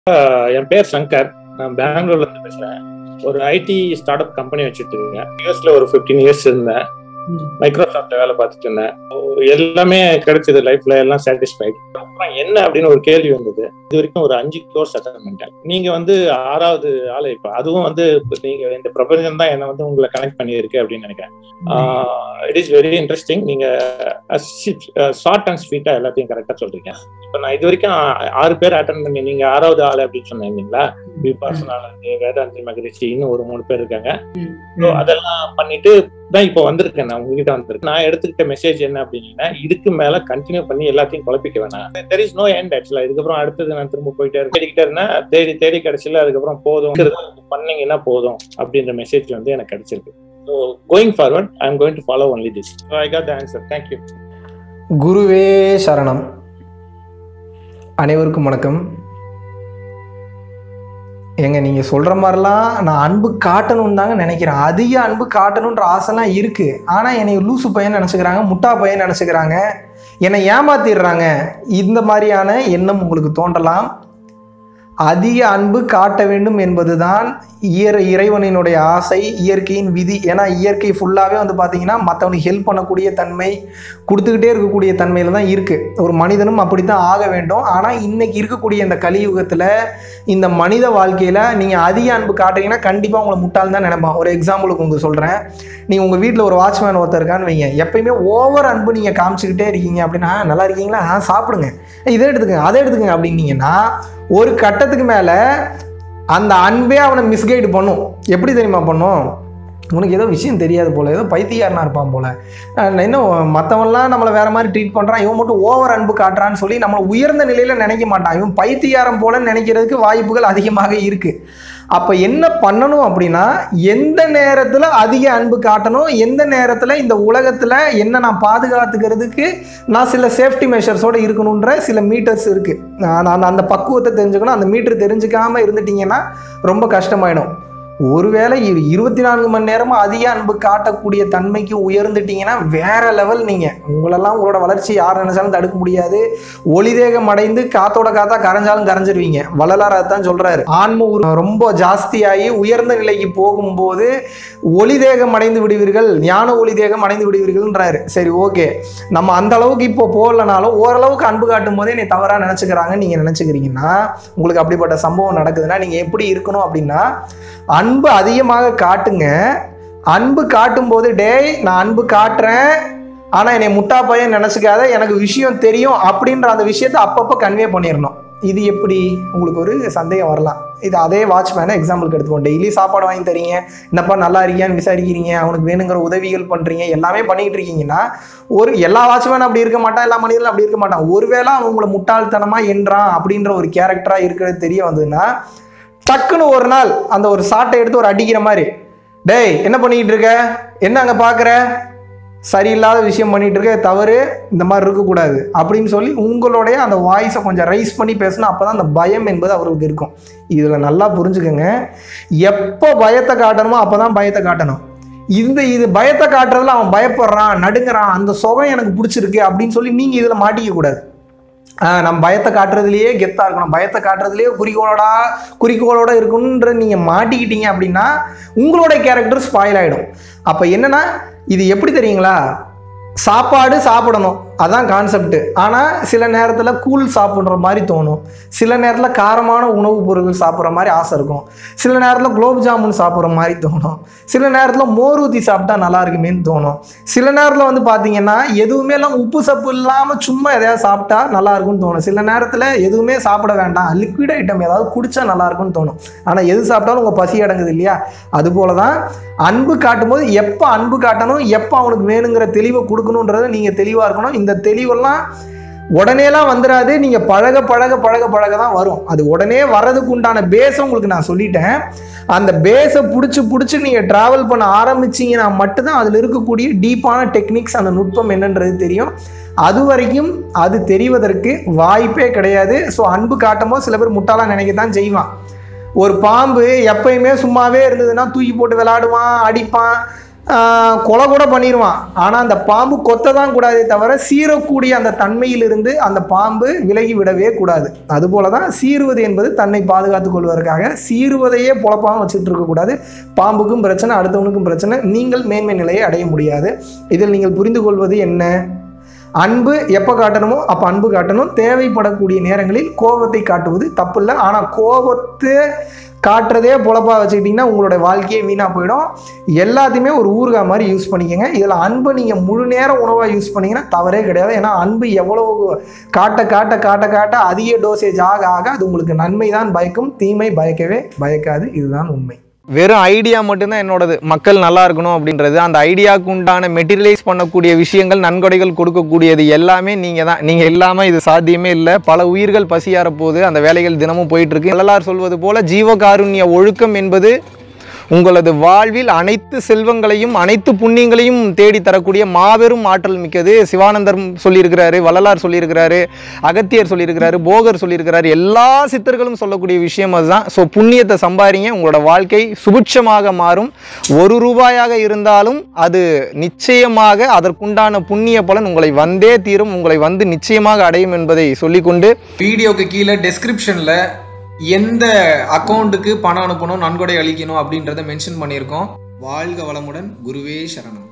என் பேர் சங்கர் நான் பெங்களூர்ல இருந்து பேசுறேன் ஒரு ஐடி ஸ்டார்ட் அப் கம்பெனி வச்சுட்டு இருக்கேன் யூஎஸ்ல ஒரு ஃபிஃப்டீன் இயர்ஸ் இருந்தேன் மைக்ரோசாஃப்ட்ல வேலை பார்த்துட்டு இருந்தேன் எல்லாமே கிடைச்சது லைஃப்ல எல்லாம் சாட்டிஸ்ஃபைட் அப்புறம் என்ன அப்படின்னு ஒரு கேள்வி வந்தது இது வரைக்கும் ஒரு அஞ்சு கோர்ஸ் அட்டன் பண்ணிட்டேன் நீங்க வந்து ஆறாவது ஆளு இப்ப அதுவும் வந்து நீங்க இந்த பிரபஞ்சம் தான் என்ன வந்து உங்களை கனெக்ட் பண்ணியிருக்கு அப்படின்னு நினைக்கிறேன் இட் இஸ் வெரி இன்ட்ரெஸ்டிங் நீங்க ஷார்ட் அண்ட் ஸ்வீட்டா எல்லாத்தையும் கரெக்டா சொல்றீங்க இப்ப நான் இது வரைக்கும் ஆறு பேர் அட்டன் பண்ணி நீங்க ஆறாவது ஆளு அப்படின்னு சொன்னீங்களா விபாசனால வேதாந்தி மகிழ்ச்சி இன்னும் ஒரு மூணு பேர் இருக்காங்க அதெல்லாம் பண்ணிட்டு தான் இப்போ வந்திருக்கேன் நான் உங்ககிட்ட வந்திருக்கேன் நான் எடுத்துக்கிட்ட மெசேஜ் என்ன அப்படின்னா இதுக்கு மேல கண்டினியூ பண்ணி எல்லாத்தையும் குழப்பிக்க வேணாம் தெர் இஸ் நோ எண்ட் ஆக்சுவலா இதுக்கப்புறம் அடுத்தது நான் திரும்ப போயிட்டே இருக்கேன் தேடிக்கிட்டே இருந்தேன் தேடி தேடி கிடைச்சல அதுக்கப்புறம் போதும் பண்ணீங்கன்னா போதும் அப்படின்ற மெசேஜ் வந்து எனக்கு கிடைச்சிருக்கு so going forward I am going to follow only this so I got the answer thank you குருவே சரணம் அனைவருக்கும் வணக்கம் ஏங்க நீங்கள் சொல்கிற மாதிரிலாம் நான் அன்பு காட்டணும்னு தாங்க நினைக்கிறேன் அதிக அன்பு காட்டணுன்ற ஆசைலாம் இருக்குது ஆனால் என்னை லூசு பையன் நினச்சிக்கிறாங்க முட்டா பையன் நினச்சிக்கிறாங்க என்னை ஏமாத்திடுறாங்க இந்த மாதிரியான எண்ணம் உங்களுக்கு தோன்றலாம் அதிக அன்பு காட்ட வேண்டும் என்பதுதான் இயற இறைவனினுடைய ஆசை இயற்கையின் விதி ஏன்னா இயற்கை ஃபுல்லாகவே வந்து பார்த்தீங்கன்னா மற்றவனுக்கு ஹெல்ப் பண்ணக்கூடிய தன்மை கொடுத்துக்கிட்டே இருக்கக்கூடிய தன்மையில் தான் இருக்குது ஒரு மனிதனும் அப்படி தான் ஆக வேண்டும் ஆனால் இன்றைக்கி இருக்கக்கூடிய இந்த கலியுகத்தில் இந்த மனித வாழ்க்கையில் நீங்கள் அதிக அன்பு காட்டுறீங்கன்னா கண்டிப்பாக உங்களை முட்டாள் தான் நினைப்பான் ஒரு எக்ஸாம்பிளுக்கு உங்களுக்கு சொல்கிறேன் நீங்கள் உங்கள் வீட்டில் ஒரு வாட்ச்மேன் ஒருத்தர் இருக்கான்னு வைங்க எப்பயுமே ஓவர் அன்பு நீங்கள் காமிச்சிக்கிட்டே இருக்கீங்க அப்படின்னா நல்லா இருக்கீங்களா ஆ சாப்பிடுங்க இதை எடுத்துக்கங்க அதை எடுத்துக்கங்க அப்படின்னீங்கன்னா ஒரு கட்டத்துக்கு மேலே அந்த அன்பே அவனை மிஸ்கைடு பண்ணும் எப்படி தெரியுமா பண்ணும் உனக்கு ஏதோ விஷயம் தெரியாது போல் ஏதோ பைத்தியாரனா இருப்பான் போல் இன்னும் மற்றவன்லாம் நம்மளை வேறு மாதிரி ட்ரீட் பண்ணுறான் இவன் மட்டும் ஓவர் அன்பு காட்டுறான்னு சொல்லி நம்மளை உயர்ந்த நிலையில் நினைக்க மாட்டான் இவன் பைத்தியாரம் போல நினைக்கிறதுக்கு வாய்ப்புகள் அதிகமாக இருக்குது அப்போ என்ன பண்ணணும் அப்படின்னா எந்த நேரத்தில் அதிக அன்பு காட்டணும் எந்த நேரத்தில் இந்த உலகத்தில் என்ன நான் பாதுகாத்துக்கிறதுக்கு நான் சில சேஃப்டி மெஷர்ஸோடு இருக்கணுன்ற சில மீட்டர்ஸ் இருக்குது அந்த அந்த பக்குவத்தை தெரிஞ்சுக்கணும் அந்த மீட்டர் தெரிஞ்சுக்காமல் இருந்துட்டிங்கன்னா ரொம்ப கஷ்டமாயிடும் ஒருவேளை இருபத்தி நான்கு மணி நேரமும் அதிக அன்பு காட்டக்கூடிய தன்மைக்கு உயர்ந்துட்டீங்கன்னா வேற லெவல் நீங்கள் உங்களெல்லாம் உங்களோட வளர்ச்சி யார் நினைச்சாலும் தடுக்க முடியாது ஒளிதேகம் அடைந்து காத்தோட காத்தா கரைஞ்சாலும் கரைஞ்சிருவீங்க வள்ளலார் அதான் சொல்றாரு ஆன்ம ரொம்ப ஜாஸ்தியாகி உயர்ந்த நிலைக்கு போகும்போது ஒளிதேகம் அடைந்து விடுவீர்கள் ஞான ஒளிதேகம் அடைந்து விடுவீர்கள்ன்றாரு சரி ஓகே நம்ம அந்த அளவுக்கு இப்போ போகலனாலும் ஓரளவுக்கு அன்பு காட்டும் போதே நீ தவறாக நினச்சிக்கிறாங்க நீங்கள் நினச்சிக்கிறீங்கன்னா உங்களுக்கு அப்படிப்பட்ட சம்பவம் நடக்குதுன்னா நீங்கள் எப்படி இருக்கணும் அப்படின்னா அன்பு அதிகமாக காட்டுங்க அன்பு காட்டும்போது டேய் நான் அன்பு காட்டுறேன் ஆனால் என்னை முட்டா பையன் நினச்சிக்காத எனக்கு விஷயம் தெரியும் அப்படின்ற அந்த விஷயத்த அப்பப்போ கன்வே பண்ணிடணும் இது எப்படி உங்களுக்கு ஒரு சந்தேகம் வரலாம் இது அதே வாட்ச்மேனை எக்ஸாம்பிளுக்கு எடுத்துப்போம் டெய்லி சாப்பாடு வாங்கி தரீங்க என்னப்பா நல்லா இருக்கியான்னு விசாரிக்கிறீங்க அவனுக்கு வேணுங்கிற உதவிகள் பண்ணுறீங்க எல்லாமே பண்ணிக்கிட்டு இருக்கீங்கன்னா ஒரு எல்லா வாட்ச்மேனும் அப்படி இருக்க மாட்டான் எல்லா மனிதர்களும் அப்படி இருக்க மாட்டான் ஒருவேளை அவங்கள முட்டாள்தனமாக என்றான் அப்படின்ற ஒரு கேரக்டராக இருக்கிறது தெரிய வந்ததுன்னா டக்குன்னு ஒரு நாள் அந்த ஒரு சாட்டை எடுத்து ஒரு அடிக்கிற மாதிரி டேய் என்ன பண்ணிக்கிட்டு இருக்க என்ன அங்கே பார்க்குற சரியில்லாத விஷயம் பண்ணிட்டு இருக்க தவறு இந்த மாதிரி இருக்கக்கூடாது அப்படின்னு சொல்லி உங்களுடைய அந்த வாய்ஸை கொஞ்சம் ரைஸ் பண்ணி பேசணும் அப்போ தான் அந்த பயம் என்பது அவர்களுக்கு இருக்கும் இதில் நல்லா புரிஞ்சுக்கோங்க எப்போ பயத்தை காட்டணுமோ அப்போ தான் பயத்தை காட்டணும் இந்த இது பயத்தை காட்டுறதுல அவன் பயப்படுறான் நடுங்கிறான் அந்த சுகம் எனக்கு பிடிச்சிருக்கு அப்படின்னு சொல்லி நீங்கள் இதில் மாட்டிக்க கூடாது நம்ம பயத்தை காட்டுறதுலையே கெத்தாக இருக்கணும் பயத்தை காட்டுறதுலேயே குறிக்கோளோட குறிக்கோளோட இருக்கணுன்ற நீங்கள் மாட்டிக்கிட்டீங்க அப்படின்னா உங்களோட கேரக்டர் ஸ்பாயில் ஆகிடும் அப்போ என்னென்னா இது எப்படி தெரியுங்களா சாப்பாடு சாப்பிடணும் அதான் கான்செப்ட் ஆனால் சில நேரத்தில் கூழ் சாப்பிட்ற மாதிரி தோணும் சில நேரத்தில் காரமான உணவுப் பொருட்கள் சாப்பிட்ற மாதிரி ஆசை இருக்கும் சில நேரத்தில் குலோப் ஜாமுன் சாப்பிட்ற மாதிரி தோணும் சில நேரத்தில் மோர் ஊற்றி சாப்பிட்டா நல்லா இருக்குமேன்னு தோணும் சில நேரத்தில் வந்து பார்த்தீங்கன்னா எதுவுமே எல்லாம் உப்பு சப்பு இல்லாமல் சும்மா எதையாவது சாப்பிட்டா நல்லா இருக்கும்னு தோணும் சில நேரத்தில் எதுவுமே சாப்பிட வேண்டாம் லிக்விட் ஐட்டம் ஏதாவது குடிச்சா நல்லா இருக்கும்னு தோணும் ஆனால் எது சாப்பிட்டாலும் உங்கள் பசி அடங்குது இல்லையா அதுபோல தான் அன்பு காட்டும்போது எப்போ அன்பு காட்டணும் எப்போ அவனுக்கு வேணுங்கிற தெளிவை கொடுக்கணுன்றது நீங்கள் தெளிவாக இருக்கணும் இந்த தெளிவெல்லாம் உடனேலாம் வந்துடாது நீங்கள் பழக பழக பழக பழக தான் வரும் அது உடனே வர்றதுக்கு உண்டான பேஸை உங்களுக்கு நான் சொல்லிட்டேன் அந்த பேஸை பிடிச்சி பிடிச்சி நீங்கள் ட்ராவல் பண்ண ஆரம்பிச்சிங்கன்னா மட்டும்தான் அதில் இருக்கக்கூடிய டீப்பான டெக்னிக்ஸ் அந்த நுட்பம் என்னன்றது தெரியும் அது வரைக்கும் அது தெரிவதற்கு வாய்ப்பே கிடையாது ஸோ அன்பு காட்டும்போது சில பேர் முட்டாளாக நினைக்கத்தான் செய்வான் ஒரு பாம்பு எப்பயுமே சும்மாவே இருந்ததுன்னா தூக்கி போட்டு விளாடுவான் அடிப்பான் ஆஹ், கொலை கூட பண்ணிடுவான் ஆனால் அந்த பாம்பு கொத்த தான் கூடாதே தவிர சீரக்கூடிய அந்த தன்மையிலிருந்து அந்த பாம்பு விலகி விடவே கூடாது அதுபோல தான் சீறுவது என்பது தன்னை பாதுகாத்துக் கொள்வதற்காக சீறுவதையே பொழப்பாக வச்சுட்டு இருக்கக்கூடாது பாம்புக்கும் பிரச்சனை அடுத்தவனுக்கும் பிரச்சனை நீங்கள் மேன்மை நிலையை அடைய முடியாது இதில் நீங்கள் புரிந்து கொள்வது என்ன அன்பு எப்போ காட்டணுமோ அப்போ அன்பு காட்டணும் தேவைப்படக்கூடிய நேரங்களில் கோபத்தை காட்டுவது தப்பு இல்லை ஆனால் கோபத்தை காட்டுறதே பொழப்பா வச்சுக்கிட்டிங்கன்னா உங்களோட வாழ்க்கையே வீணாக போயிடும் எல்லாத்தையுமே ஒரு ஊறுகாய் மாதிரி யூஸ் பண்ணிக்கோங்க இதில் அன்பை நீங்கள் முழு நேரம் உணவாக யூஸ் பண்ணிங்கன்னா தவறே கிடையாது ஏன்னா அன்பு எவ்வளோ காட்ட காட்ட காட்ட காட்ட அதிக டோசேஜ் ஆக ஆக அது உங்களுக்கு நன்மை தான் பயக்கும் தீமை பயக்கவே பயக்காது இதுதான் உண்மை வெறும் ஐடியா மட்டும்தான் என்னோடது மக்கள் நல்லா இருக்கணும் அப்படின்றது அந்த ஐடியாவுக்கு உண்டான மெட்டீரியலைஸ் பண்ணக்கூடிய விஷயங்கள் நன்கொடைகள் கொடுக்கக்கூடியது எல்லாமே நீங்கள் தான் நீங்கள் இல்லாமல் இது சாத்தியமே இல்லை பல உயிர்கள் பசியார போது அந்த வேலைகள் தினமும் போயிட்டு இருக்கு வள்ளலார் சொல்வது போல ஜீவகாருண்ய ஒழுக்கம் என்பது உங்களது வாழ்வில் அனைத்து செல்வங்களையும் அனைத்து புண்ணியங்களையும் தேடி தரக்கூடிய மாபெரும் ஆற்றல் மிக்கது சிவானந்தர் சொல்லியிருக்கிறாரு வள்ளலார் சொல்லியிருக்கிறாரு அகத்தியர் சொல்லியிருக்கிறாரு போகர் சொல்லியிருக்கிறாரு எல்லா சித்தர்களும் சொல்லக்கூடிய விஷயம் அதுதான் ஸோ புண்ணியத்தை சம்பாதிங்க உங்களோட வாழ்க்கை சுபிட்சமாக மாறும் ஒரு ரூபாயாக இருந்தாலும் அது நிச்சயமாக அதற்குண்டான புண்ணிய பலன் உங்களை வந்தே தீரும் உங்களை வந்து நிச்சயமாக அடையும் என்பதை சொல்லிக்கொண்டு வீடியோக்கு கீழே டெஸ்கிரிப்ஷனில் எந்த அக்கௌண்ட்டுக்கு பணம் அனுப்பணும் நன்கொடை அளிக்கணும் அப்படின்றத மென்ஷன் பண்ணியிருக்கோம் வாழ்க வளமுடன் குருவே சரணம்